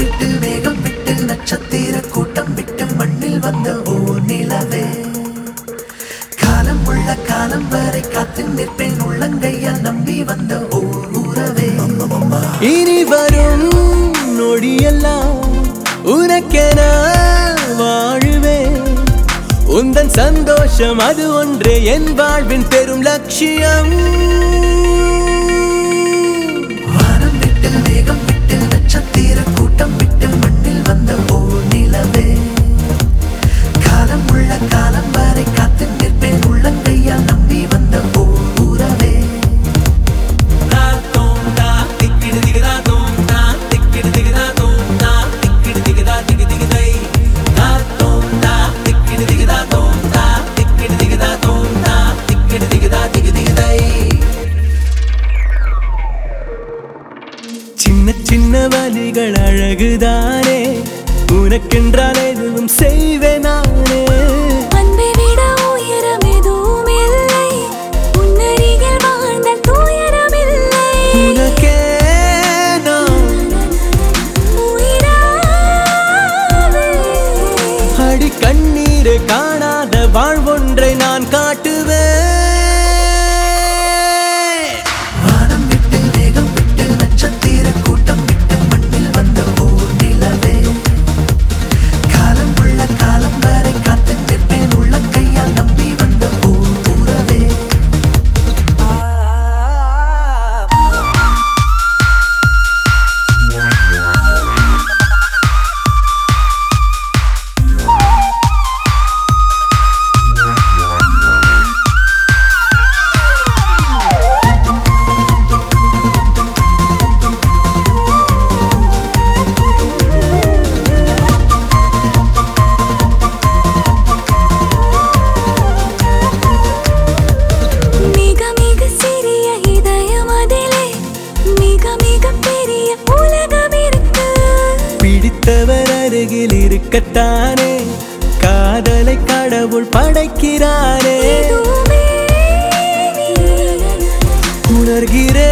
விட்டு மேகம் விட்டு நட்சத்திர கூட்டம் விட்டு மண்ணில் வந்த ஓர் நிலவே காலம் உள்ள காலம் வரை காத்து நிற்பேன் உள்ளங்கையால் நம்பி வந்த ஓர் உறவே இனி வரும் நொடியெல்லாம் உனக்கென வாழுவேன் உந்தன் சந்தோஷம் அது ஒன்றே என் வாழ்வின் பெரும் லட்சியம் வானம் விட்டு மேகம் விட்டு நட்சத்திர கூட்டம் விட்டு மண்ணில் வந்த ஓர் நிலவே காலம் உள்ள காலம் வரை காத்து நிற்பேன் உள்ளங்கையால் நம்பி வந்த ஓர் உறவே சின்ன சின்ன வலிகள் அழகுதானே உனக்கென்றால் எதுவும் செய்வேன் நானே அன்பை விட உயரம் எதுவும் இல்லை உன்னருகில் வாழ்ந்த துயரமில்லை உனக்கே நான் உயிராவே அடி கண்ணீரை காணாத வாழ்வொன்றை நான் காட்டுவேன் வானம் விட்டு மேகம் விட்டு நட்சத்திர கூட்டம் விட்டு மண்ணில் வந்த ஓர் நிலவே காலம் உள்ள காலம் வரை காத்து நிற்பேன் உள்ளங்கையால் நம்பி வந்த ஓர் உறவே மிக மிக சிறிய இதயம் அதிலே மிக மிக பெரிய உலகம் இருக்கு பிடித்தவர் அருகில் இருக்கத்தானே காதலை கடவுள் படைக்கிறானே இதுவுமே நீ உணர்கிறேன்